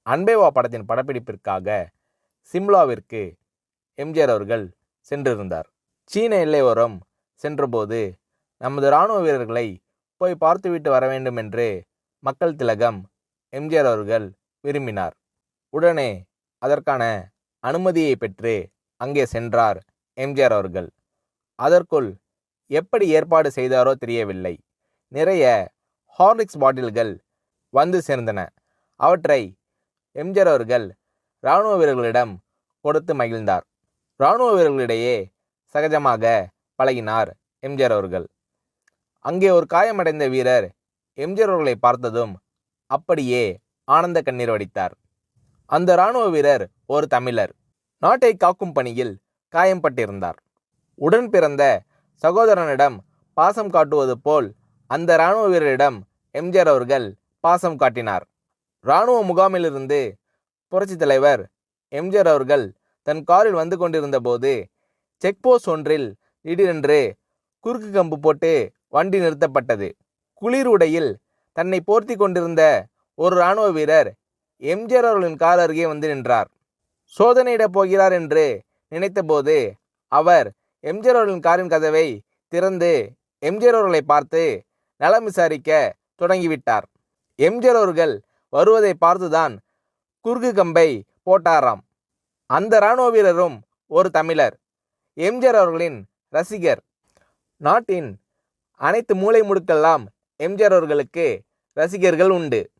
அன்பேவா படத்தின் படப்பிடிப்பிற்காக சிம்லாவிற்கு எம்ஜிஆர் அவர்கள் சென்றிருந்தார் சீன எல்லையோரம் சென்றபோது நமது இராணுவ வீரர்களை போய் பார்த்துவிட்டு வர வேண்டும் என்று மக்கள் திலகம் எம்ஜிஆர் அவர்கள் விரும்பினார் உடனே அதற்கான அனுமதியை பெற்று அங்கே சென்றார் எம்ஜிஆர் அவர்கள் அதற்குள் எப்படி ஏற்பாடு செய்தாரோ தெரியவில்லை நிறைய ஹார்லிக்ஸ் பாட்டில்கள் வந்து சேர்ந்தன அவற்றை எம்ஜிஆர் அவர்கள் இராணுவ வீரர்களிடம் கொடுத்து மகிழ்ந்தார் இராணுவ வீரர்களிடையே சகஜமாக பழகினார் எம்ஜிஆர் அவர்கள் அங்கே ஒரு காயமடைந்த வீரர் எம்ஜிஆர் அவர்களை பார்த்ததும் அப்படியே ஆனந்த கண்ணீர் வடித்தார் அந்த இராணுவ வீரர் ஒரு தமிழர் நாட்டை காக்கும் பணியில் காயம்பட்டிருந்தார் உடன் பிறந்த சகோதரனிடம் பாசம் காட்டுவது போல் அந்த இராணுவ வீரரிடம் எம்ஜிஆர் அவர்கள் பாசம் காட்டினார் இராணுவ முகாமிலிருந்து புரட்சித் தலைவர் எம்ஜிஆர் அவர்கள் தன் காரில் வந்து கொண்டிருந்த போது செக் போஸ்ட் ஒன்றில் திடீரென்று குறுக்கு கம்பு போட்டு வண்டி நிறுத்தப்பட்டது குளிர் உடையில் தன்னை போர்த்தி கொண்டிருந்த ஒரு இராணுவ வீரர் எம்ஜிஆர் அவர்களின் கார் அருகே வந்து நின்றார் சோதனையிடப் போகிறார் என்று நினைத்தபோது அவர் எம்ஜிஆர் அவர்களின் காரின் கதவை திறந்து எம்ஜிஆர் அவர்களை பார்த்து நலம் விசாரிக்க தொடங்கிவிட்டார் எம்ஜிஆர் அவர்கள் வருவதை பார்த்துதான் குறுக்கு கம்பை போட்டாராம் அந்த இராணுவ வீரரும் ஒரு தமிழர் எம்ஜிஆர் அவர்களின் ரசிகர் நாட்டின் அனைத்து மூலை முடுக்கெல்லாம் எம்ஜிஆர் அவர்களுக்கு ரசிகர்கள் உண்டு